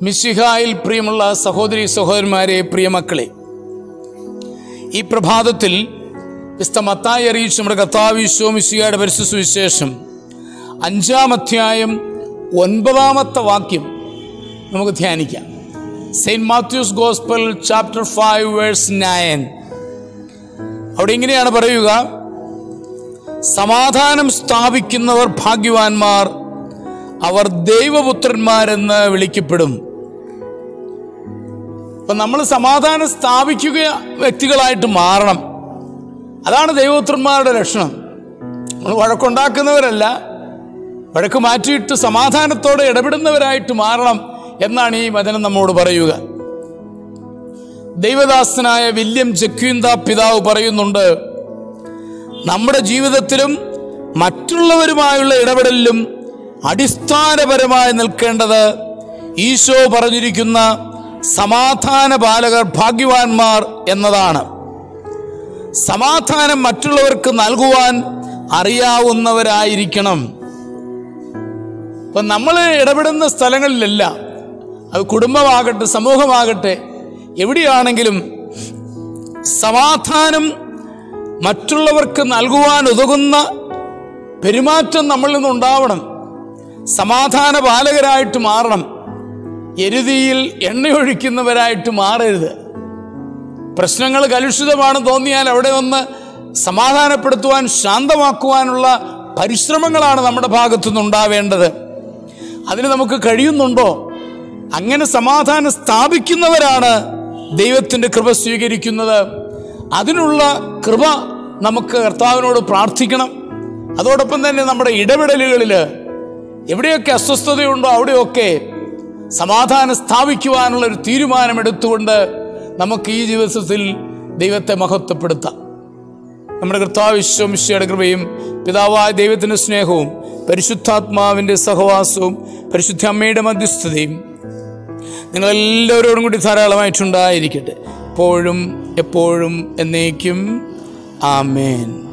മിശിഹായിൽ പ്രിയമുള്ള സഹോദരി സഹോദരന്മാരെ പ്രിയമക്കളെ ഈ പ്രഭാതത്തിൽ വിസ്ത മത്തായി അറിയിച്ച നമ്മുടെ കർത്താവിശ്വ മിശിഹയുടെ പരിശു സുവിശേഷം അഞ്ചാം അധ്യായം ഒൻപതാമത്തെ വാക്യം നമുക്ക് ധ്യാനിക്കാം saint Matthew's gospel chapter five verse nine അവിടെ ഇങ്ങനെയാണ് പറയുക സമാധാനം സ്ഥാപിക്കുന്നവർ ഭാഗ്യവാന്മാർ അവർ ദൈവപുത്രന്മാരെന്ന് വിളിക്കപ്പെടും അപ്പം നമ്മൾ സമാധാനം സ്ഥാപിക്കുക വ്യക്തികളായിട്ട് മാറണം അതാണ് ദൈവപുത്രന്മാരുടെ ലക്ഷണം നമ്മൾ വഴക്കുണ്ടാക്കുന്നവരല്ല വഴക്ക് മാറ്റിയിട്ട് സമാധാനത്തോടെ ഇടപെടുന്നവരായിട്ട് മാറണം എന്നാണ് ഈ വചനം നമ്മോട് പറയുക ദൈവദാസനായ വില്യം ജക്വിന്ത പിതാവ് പറയുന്നുണ്ട് നമ്മുടെ ജീവിതത്തിലും മറ്റുള്ളവരുമായുള്ള ഇടപെടലിലും അടിസ്ഥാനപരമായി നിൽക്കേണ്ടത് ഈശോ പറഞ്ഞിരിക്കുന്ന സമാധാന ബാലകർ ഭാഗ്യവാന്മാർ എന്നതാണ് സമാധാനം മറ്റുള്ളവർക്ക് നൽകുവാൻ അറിയാവുന്നവരായിരിക്കണം ഇപ്പം നമ്മൾ ഇടപെടുന്ന സ്ഥലങ്ങളിലെല്ലാം അത് കുടുംബമാകട്ടെ സമൂഹമാകട്ടെ എവിടെയാണെങ്കിലും സമാധാനം മറ്റുള്ളവർക്ക് നൽകുവാൻ ഉതകുന്ന പെരുമാറ്റം നമ്മളിൽ നിന്നുണ്ടാവണം സമാധാന പാലകരായിട്ട് മാറണം എരുതിയിൽ എണ്ണയൊഴിക്കുന്നവരായിട്ട് മാറരുത് പ്രശ്നങ്ങൾ കലുഷിതമാണ് തോന്നിയാൽ അവിടെ ഒന്ന് സമാധാനപ്പെടുത്തുവാൻ ശാന്തമാക്കുവാനുള്ള പരിശ്രമങ്ങളാണ് നമ്മുടെ ഭാഗത്തു നിന്നുണ്ടാവേണ്ടത് അതിന് നമുക്ക് കഴിയുന്നുണ്ടോ അങ്ങനെ സമാധാനം സ്ഥാപിക്കുന്നവരാണ് ദൈവത്തിൻ്റെ കൃപ സ്വീകരിക്കുന്നത് അതിനുള്ള കൃപ നമുക്ക് കർത്താവിനോട് പ്രാർത്ഥിക്കണം അതോടൊപ്പം തന്നെ നമ്മുടെ ഇടപെടലുകളിൽ എവിടെയൊക്കെ അസ്വസ്ഥതയുണ്ടോ അവിടെയൊക്കെ സമാധാനം സ്ഥാപിക്കുവാനുള്ള ഒരു തീരുമാനമെടുത്തുകൊണ്ട് നമുക്ക് ഈ ദിവസത്തിൽ ദൈവത്തെ മഹത്വപ്പെടുത്താം നമ്മുടെ കർത്താവിശ്വമിശയുടെ കൃപയും പിതാവായ ദൈവത്തിൻ്റെ സ്നേഹവും പരിശുദ്ധാത്മാവിൻ്റെ സഹവാസവും പരിശുദ്ധ അമ്മയുടെ മധ്യസ്ഥതയും നിങ്ങളെല്ലാവരോടും കൂടി ധാരാളമായിട്ടുണ്ടായിരിക്കട്ടെ എപ്പോഴും എപ്പോഴും എന്നേക്കും ആമേൻ